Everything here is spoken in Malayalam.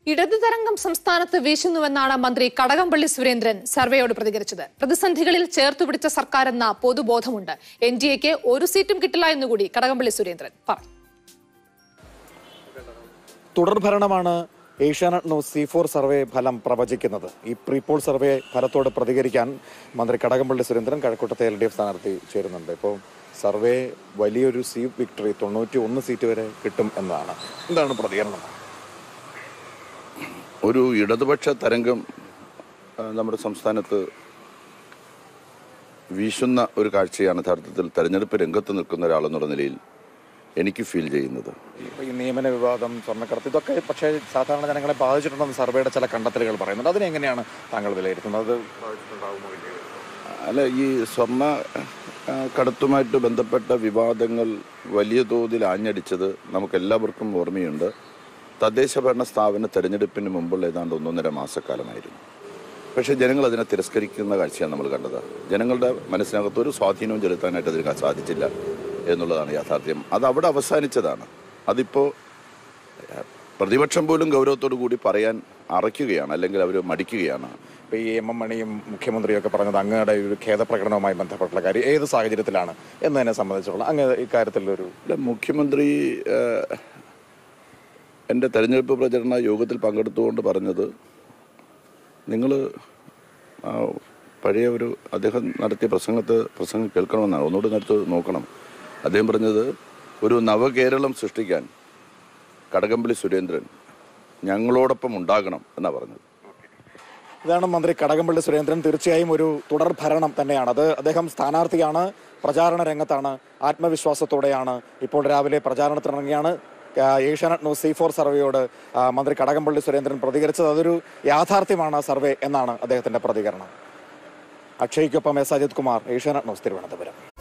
ഇടതു തരംഗം സംസ്ഥാനത്ത് വീശുന്നുവെന്നാണ് മന്ത്രി കടകംപള്ളി സുരേന്ദ്രൻ സർവേയോട് പ്രതികരിച്ചത് പ്രതിസന്ധികളിൽ ചേർത്തുപിടിച്ച സർക്കാർ എന്ന പൊതുബോധമുണ്ട് എൻ ഡി എക്ക് ഒരു സീറ്റും കിട്ടില്ല എന്നുകൂടി കടകംപള്ളി സുരേന്ദ്രൻ പറഞ്ഞു തുടർഭരണമാണ് Asianet news C four survey ഫലം പ്രവചിക്കുന്നത് ഈ പ്രീപോൾ സർവേ ഫലത്തോട് പ്രതികരിക്കാൻ മന്ത്രി കടകംപള്ളി സുരേന്ദ്രൻ കഴക്കൂട്ടത്തെ എൽ ഡി എഫ് സ്ഥാനാർത്ഥി ചേരുന്നുണ്ട് ഇപ്പോൾ സർവേ വലിയൊരു സീറ്റ് വിക്ടറി തൊണ്ണൂറ്റി ഒന്ന് സീറ്റ് വരെ കിട്ടും എന്നതാണ് എന്താണ് പ്രതികരണം ഒരു ഇടതുപക്ഷ തരംഗം ആ, നമ്മുടെ സംസ്ഥാനത്ത് വീശുന്ന ഒരു കാഴ്ചയാണ് യഥാർത്ഥത്തിൽ തെരഞ്ഞെടുപ്പ് രംഗത്ത് നിൽക്കുന്ന ഒരാളെന്നുള്ള നിലയിൽ എനിക്ക് ഫീൽ ചെയ്യുന്നത് ഇപ്പോൾ ഈ നിയമന വിവാദം സ്വർണ്ണക്കടത്ത് ഇതൊക്കെ പക്ഷേ സാധാരണ ജനങ്ങളെ ബാധിച്ചിട്ടുണ്ടെന്ന് സർവേയുടെ ചില കണ്ടെത്തലുകൾ പറയുന്നുണ്ട് അതിനെ എങ്ങനെയാണ് താങ്കൾ വിലയിരുത്തുന്നത് അത് ബാധിച്ചിട്ടുണ്ടാകുമോ ഇല്ലയോ? അല്ല ഈ സ്വർണ്ണ ആ, കടത്തുമായിട്ട് ബന്ധപ്പെട്ട വിവാദങ്ങൾ വലിയ തോതിൽ ആഞ്ഞടിച്ചത് നമുക്ക് എല്ലാവർക്കും ഓർമ്മയുണ്ട് തദ്ദേശ ഭരണ സ്ഥാപന തെരഞ്ഞെടുപ്പിന് മുമ്പുള്ള ഏതാണ്ട് ഒന്നൊന്നര മാസക്കാലമായിരുന്നു പക്ഷേ ജനങ്ങൾ അതിനെ തിരസ്കരിക്കുന്ന കാഴ്ചയാണ് നമ്മൾ കണ്ടത് ജനങ്ങളുടെ മനസ്സിനകത്ത് ഒരു സ്വാധീനവും ചെലുത്താനായിട്ട് അതിന് സാധിച്ചില്ല എന്നുള്ളതാണ് യാഥാർത്ഥ്യം അത് അവിടെ അവസാനിച്ചതാണ് അതിപ്പോൾ ഏഹ്, പ്രതിപക്ഷം പോലും ഗൗരവത്തോടു കൂടി പറയാൻ അറയ്ക്കുകയാണ് അല്ലെങ്കിൽ അവർ മടിക്കുകയാണ് ഇപ്പോൾ ഈ എം എം മണിയും മുഖ്യമന്ത്രിയും ഒക്കെ പറഞ്ഞത് അങ്ങയുടെ ഒരു ഖേദപ്രകടനവുമായി ബന്ധപ്പെട്ടുള്ള കാര്യം ഏത് സാഹചര്യത്തിലാണ് എന്നതിനെ സംബന്ധിച്ചുള്ള അങ്ങ് ഇക്കാര്യത്തിലൊരു അല്ല മുഖ്യമന്ത്രി ഏഹ്, എൻ്റെ തെരഞ്ഞെടുപ്പ് പ്രചരണ യോഗത്തിൽ പങ്കെടുത്തുകൊണ്ട് പറഞ്ഞത് നിങ്ങൾ പഴയ ഒരു അദ്ദേഹം നടത്തിയ പ്രസംഗത്ത് പ്രസംഗം കേൾക്കണമെന്നാണ് ഒന്നുകൂടി നേരത്തെ നോക്കണം അദ്ദേഹം പറഞ്ഞത് ഒരു നവകേരളം സൃഷ്ടിക്കാൻ കടകംപള്ളി സുരേന്ദ്രൻ ഞങ്ങളോടൊപ്പം ഉണ്ടാകണം എന്നാണ് പറഞ്ഞത് ഇതാണ് മന്ത്രി കടകംപള്ളി സുരേന്ദ്രൻ തീർച്ചയായും ഒരു തുടർ ഭരണം തന്നെയാണ് അത് അദ്ദേഹം സ്ഥാനാർത്ഥിയാണ് പ്രചാരണ രംഗത്താണ് ആത്മവിശ്വാസത്തോടെയാണ് ഇപ്പോൾ രാവിലെ പ്രചാരണത്തിനിറങ്ങിയാണ് ആ, ഏഷ്യാനെറ്റ് ന്യൂസ് സി ഫോർ സർവേയോട് ആ, മന്ത്രി കടകംപള്ളി സുരേന്ദ്രൻ പ്രതികരിച്ചത് അതൊരു യാഥാർത്ഥ്യമാണ് ആ സർവേ എന്നാണ് അദ്ദേഹത്തിന്റെ പ്രതികരണം അക്ഷയ്ക്കൊപ്പം എസ് അജിത് കുമാർ ഏഷ്യാനെറ്റ് ന്യൂസ് തിരുവനന്തപുരം